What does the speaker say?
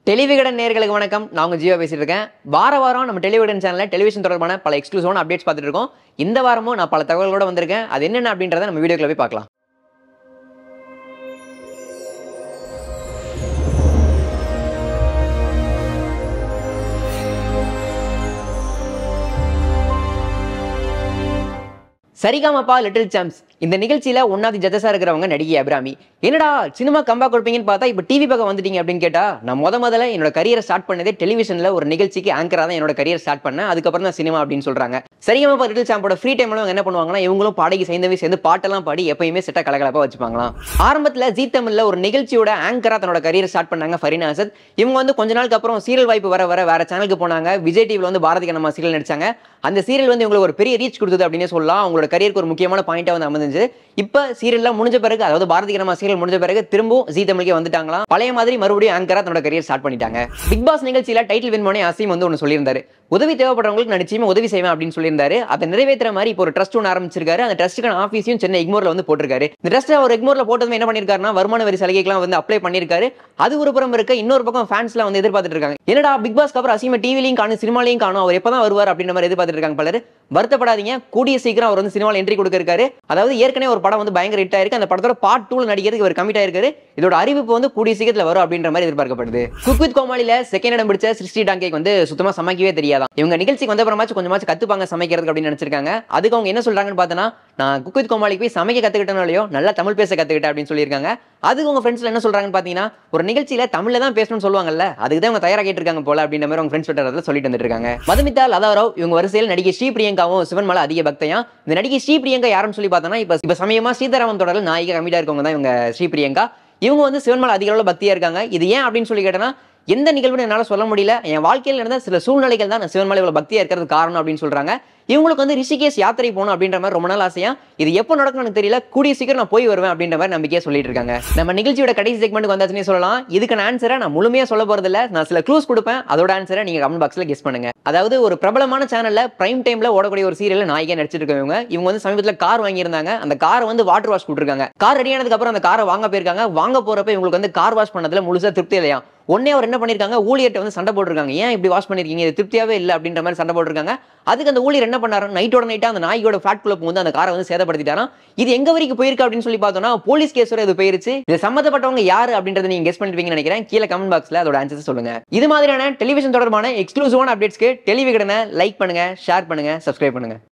டெலிவிகடன் நேர்களுக்கு வணக்கம் நான் உங்க ஜீவா பேசிட்டு இருக்கேன் வார வாரம் நம்ம டெலிவிகடன் சேனல்ல டெலிவிஷன் தொடர்பான பல எக்ஸ்க்ளூசிவான அப்டேட்ஸ் பார்த்துட்டு இருக்கோம் இந்த வாரமும் நான் பல தகவல்களோட வந்திருக்கேன் அது என்னென்ன அப்படின்றத நம்ம வீடியோக்குள்ள போய் பார்க்கலாம் சரிகாமப்பா லிட்டில் சாம்ஸ் இந்த நிகழ்ச்சியில ஒன்னாவது ஜட்ஜஸா இருக்கிறவங்க நடிகை அபிராமி என்னடா சினிமா கம்பா கொடுப்பீங்கன்னு பார்த்தா இப்போ டிவி பக்கம் வந்துட்டீங்க அப்படின்னு கேட்டா நான் முத முதல்ல என்னோட கரியரை ஸ்டார்ட் பண்ணதே டெலிவிஷன்ல ஒரு நிகழ்ச்சிக்கு ஆங்கரா தான் என்னோட கரியர் ஸ்டார்ட் பண்ணேன் அதுக்கப்புறம் தான் சினிமா அப்படின்னு சொல்றாங்க சரிகமப்பா லிட்டில் சாம்போட ஃப்ரீ டைம்ல அவங்க என்ன பண்ணுவாங்கன்னா இவங்களும் பாடகி சேர்ந்தவே சேர்ந்து பாட்டெல்லாம் பாடி எப்பயுமே செட்டா கலகலப்பா வச்சுப்பாங்களாம் ஆரம்பத்துல ஜீ தமிழ்ல ஒரு நிகழ்ச்சியோட ஆங்கரா தன்னோட கரியர் ஸ்டார்ட் பண்ணாங்க ஃபரீனா அசத் இவங்க வந்து கொஞ்ச நாளுக்கு அப்புறம் சீரியல் வாய்ப்பு வர வர வேற சேனலுக்கு போனாங்க விஜய் டிவில வந்து பாரதி கண்ணம்மா சீரியல் நடிச்சாங்க அந்த சீரியல் வந்து இவங்களுக்கு ஒரு பெரிய ரீச் கொடுத்தது அப்படின்னு சொல்லலாம் அவங்களோட கரியருக்கு ஒரு முக்கியமான பாயிண்டா வந்து அமைந்துச்சு இப்போ சீரியல்லாம் முடிஞ்ச பிறகு அதாவது பாரதி கண்ணம்மா சீரியல் முடிஞ்ச பிறகு திரும்பவும் ஜீ தமிழுக்கே வந்துட்டாங்களாம் பழைய மாதிரி மறுபடியும் ஆங்கரா தன்னோட கரியர் ஸ்டார்ட் பண்ணிட்டாங்க பிக் பாஸ் நிகழ்ச்சியில டைட்டில் வின் பண்ணி அசீம் வந்து ஒன்று சொல்லியிருந்தாரு உதவி தேவைப்படுறவங்களுக்கு நான் நிச்சயமா உதவி செய்வேன் அப்படின்னு சொல்லியிருந்தாரு அதை நிறைவேற்றுற மாதிரி இப்போ ஒரு ட்ரஸ்ட் ஒன்று ஆரம்பிச்சிருக்காரு அந்த ட்ரஸ்ட்டுக்கான ஆஃபீஸையும் சென்னை எக்மோர்ல வந்து போட்டிருக்காரு இந்த ட்ரஸ்ட் அவர் எக்மோர்ல போட்டதும் என்ன பண்ணிருக்காருன்னா வருமான வரி சலுகைக்கெல்லாம் வந்து அப்ளை பண்ணிருக்காரு அது ஒரு புறம் இருக்க இன்னொரு பக்கம் ஃபேன்ஸ்லாம் வந்து எதிர்பார்த்துட்டு இருக்காங்க என்னடா பிக் பாஸ்க்கு அப்புறம் அசீம டிவிலையும் காணும் சினிமாலையும் காணும் அவர் எப்பதான் வருவார் அப்படின்ற மாதிரி எதிர்பார்த்துட்டு இருக்காங்க பலர் வருத்தப்படாதீங்க கூடிய சீக்கிரம் அவர் வந்து சினிமாவில் என்ட்ரி கொடுக்க இருக்காரு அதாவது ஏற்கனவே ஒரு படம் வந்து பயங்கர ஹிட் ஆயிருக்கு அந்த படத்தோட பார்ட் டூல நடிக்கிறதுக்கு இவர் கமிட் ஆயிருக்காரு இதோட அறிவிப்பு வந்து கூடிய சீக்கிரத்தில் வரும் அப்படின்ற மாதிரி எதிர்பார்க்கப்படுது குக் வித் கோமாளியில செகண்ட் இடம் பிடிச்ச சிருஷ்டி டாங்கேக்கு வந்து சுத்தமா சமைக்கவே தெரியாதான் இவங்க நிகழ்ச்சிக்கு வந்த அப்புறமாச்சும் கொஞ்சமாச்சும் கத்துப்பாங்க சமைக்கிறதுக்கு அப்படின்னு நினைச்சிருக்காங்க அதுக்கு அவங்க என்ன சொல்றாங்கன்னு பார்த்தோன்னா நான் குக் வித் கோமாளிக்கு போய் சமைக்க கத்துக்கிட்டனோ இல்லையோ நல்லா தமிழ் பேச கத்துக்கிட்டேன் அப்படின்னு சொல்லியிருக்காங்க அதுக்கு உங்க ஃப்ரெண்ட்ஸ்ல என்ன சொல்றாங்கன்னு பார்த்தீங்கன்னா ஒரு நிகழ்ச்சியில தமிழ்ல தான் பேசணும்னு சொல்லுவாங்கல்ல அதுக்கு தான் அவங்க தயாராகிட்டு இருக்காங்க போல அப்படின்ற மாதிரி உங்க ஃப்ரெண்ட்ஸ் ட்விட்டர்ல சொல்லிட்டு வந்துட்டு இருக்காங்க மதுமிதா லதாராவ் இவங்க வரிசையில் நடிகை ஸ்ரீ பிரியங்காவும் சிவன் மேல அதிக பக்தையா இந்த நடிகை ஸ்ரீ பிரியங்கா யாருன்னு சொல்லி பார்த்தோம்னா இப்ப இப்ப சமயமா சீதாராமன் தொடரில் நாயிகா கம்மியா இருக்கவங்க தான் இவங்க ஸ்ரீ பிரியங்கா இவங்க வந்து சிவன் மேல அதிக அளவுல பக்தியா இருக்காங்க இது ஏன் அப்படின்னு சொல்லி கேட்டனா எந்த நிகழ்வுன்னு என்னால் சொல்ல முடியல என் வாழ்க்கையில் நடந்த சில சூழ்நிலைகள் தான் நான் சிவன் மேலே இவ்வளோ பக்தியாக இருக்கிறது காரணம் அப்படின்னு சொல்றாங்க இவங்களுக்கு வந்து ரிஷிகேஷ் யாத்திரை போகணும் அப்படின்ற மாதிரி ரொம்ப நாள் ஆசையா இது எப்போ நடக்கும்னு எனக்கு தெரியல கூடிய சீக்கிரம் நான் போய் வருவேன் அப்படின்ற மாதிரி நம்பிக்கையா சொல்லிட்டு இருக்காங்க நம்ம நிகழ்ச்சியோட கடைசி செக்மெண்ட் வந்தாச்சுன்னே சொல்லலாம் இதுக்கான ஆன்சரை நான் முழுமையா சொல்ல போறது இல்ல நான் சில க்ளூஸ் கொடுப்பேன் அதோட ஆன்சரை நீங்க கமெண்ட் பாக்ஸ்ல கெஸ் பண்ணுங்க அதாவது ஒரு பிரபலமான சேனல்ல பிரைம் டைம்ல ஓடக்கூடிய ஒரு சீரியல்ல நாயகா நடிச்சிட்டு இருக்கவங்க இவங்க வந்து சமீபத்தில் கார் வாங்கியிருந்தாங்க அந்த காரை வந்து வாட்டர் வாஷ் கொடுத்துருக்காங்க கார் ரெடி ஆனதுக்கு அப்புறம் அந்த காரை வாங்க போயிருக்காங்க வாங்க போறப்ப இவங்களுக்கு வந்து கார் வாஷ் பண்ணதுல முழுசா திருப்தி இல்லையா உடனே அவர் என்ன பண்ணிருக்காங்க ஊழியர்கிட்ட வந்து சண்டை போட்டிருக்காங்க ஏன் இப்படி வாஷ் பண்ணிருக்கீங்க இது திருப்தியாவே இல்லை அப்படின்ற மாதிரி சண்டை போட்டிருக்காங்க அதுக்கு அந்த ஊழியர் என்ன பண்ணாரு நைட்டோட நைட்டா அந்த நாய்க்கோட ஃபிளாட் குள்ள வந்து அந்த காரை வந்து சேதப்படுத்திட்டாராம் இது எங்க வரைக்கும் போயிருக்கு அப்படின்னு சொல்லி பார்த்தோம்னா போலீஸ் கேஸ் வரை இது போயிருச்சு இது சம்மந்தப்பட்டவங்க யாரு அப்படின்றத நீங்க கெஸ் பண்ணிருப்பீங்கன்னு நினைக்கிறேன் கீழே கமெண்ட் பாக்ஸ்ல அதோட ஆன்சர்ஸ் சொல்லுங்க இது மாதிரியான டெலிவிஷன் தொடர்பான எக்ஸ்க்ளூசிவான அப்டேட்ஸ்க்கு டெலிவிகடனை லைக் பண்ணுங்க ஷேர் பண்ணுங்க சப்ஸ்கிரைப் பண்ணுங்க